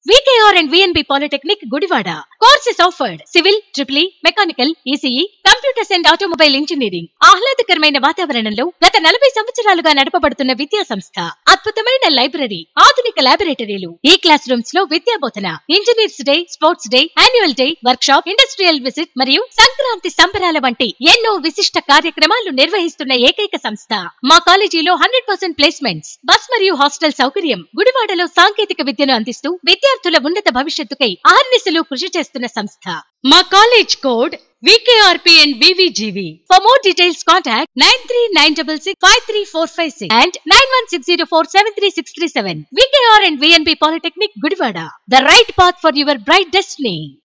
VKR and VNB polytechnic Gudivada courses offered civil triple mechanical ECE computers and automobile engineering ఆహ్లాదకరమైన వాతావరణంలో గత నలభై సంవత్సరాలుగా నడపబడుతున్న విద్యా సంస్థ అద్భుతమైన లైబ్రరీ ఆధునిక లాబొరేటరీలు ఈ క్లాస్ రూమ్స్ లో విద్యా బోధన engineers day sports day annual day workshop industrial visit మరియు సంక్రాంతి సంబరాల వంటి ఎన్నో విశిష్ట కార్యక్రమాలు నిర్వహిస్తున్న ఏకైక సంస్థ మా కాలేజీలో హండ్రెడ్ పర్సెంట్ ప్లేస్మెంట్స్ బస్ మరియు హాస్టల్ సౌకర్యం గుడివాడలో సాంకేతిక విద్యను అందిస్తూ విద్యార్థుల ఉన్నత భవిష్యత్తుకై ఆర్నిసలు కృషి చేస్తున్న సంస్థ మా college code VKRP and VVGV for more details contact nine three nine double six five three four five six and nine one six zero four seven three six three seven VKR and VNB polytechnic Gudivada the right path for your bright destiny